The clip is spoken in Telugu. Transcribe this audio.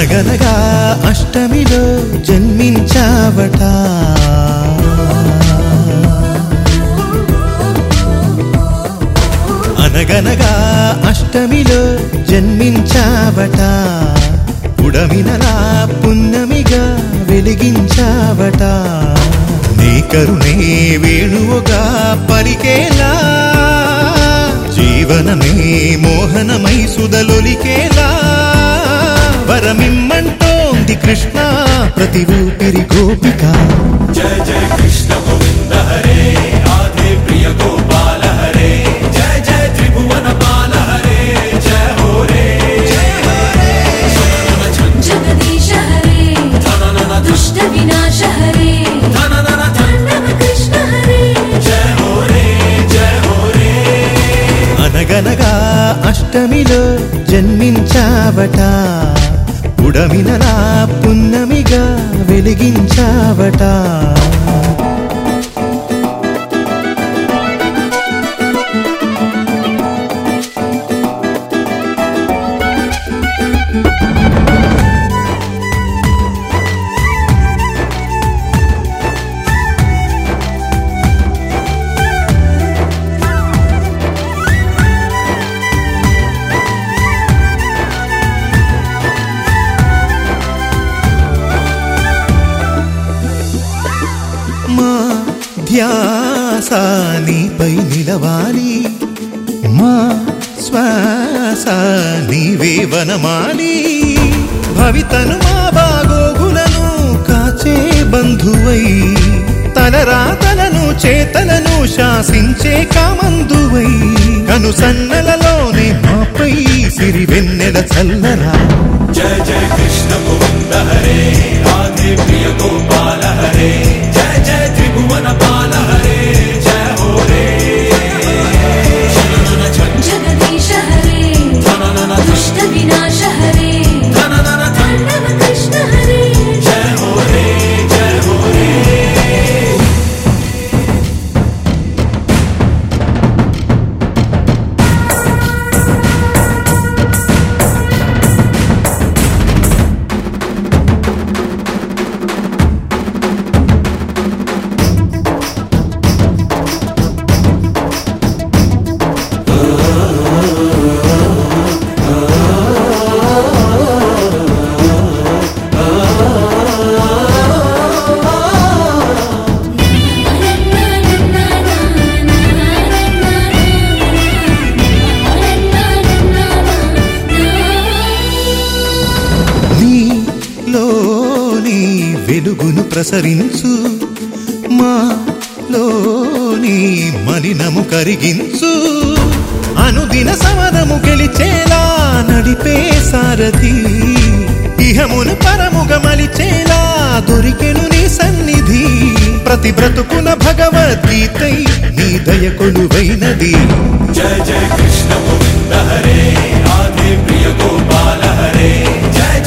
అనగనగా అష్టమిలో జన్మించావట అనగనగా అష్టమిలో జన్మించావట ఉడమినలా పున్నమిగా వెలిగించావట నీ కరుణే వేణువుగా పలికేలా జీవనమే మోహనమై సుదలొలికేలా వరమిమ్మంటోంది కృష్ణ ప్రతి ఊపిరి గోపిక जय जय कृष्ण गोविन्द हरे राधे प्रिय गोपाल हरे जय जय त्रिभुवन पाल हरे जय हो रे जय हो रे जगदीश हरे दुष्ट विनाश हरे ताण्डव कृष्ण हरे जय हो रे जय हो रे అనగనగా అష్టమిలో జన్మించావట ఉడమినలా పున్నమిగా వెలిగించావట మా ధ్యాస నీపై నిలవాలి మా శ్వాస నీవే వనమాలి భవితను మా బాగోగులను కాచే బంధువై తలరాతలను చేతలను శాసించే కామందువై కను సన్నలలోనే మాపై సిరి వెన్నెల చల్లరా जय जय कृष्ण गोविन्द हरे राधे प्रिय गोपाल हरे जय जय त्रिभुवन पाल हरे जय हो रे जगदीश हरे दुष्ट विनाश हरे ताण्डव कृष्ण हरे जय हो रे जय हो रे నీలోని వెలుగును ప్రసరించు మాలోని మలినము కరిగించు అనుదిన సమరము గెలిచేలా నడిపే సారథి ఇహమును పరముగ మలిచేలా దొరికెను నీ సన్నిధి ప్రతి బ్రతుకున భగవద్గీతై నీ దయ కొలువైనది जय जय कृष्ण गोविन्द हरे राधे प्रिय गोपाल हरे जय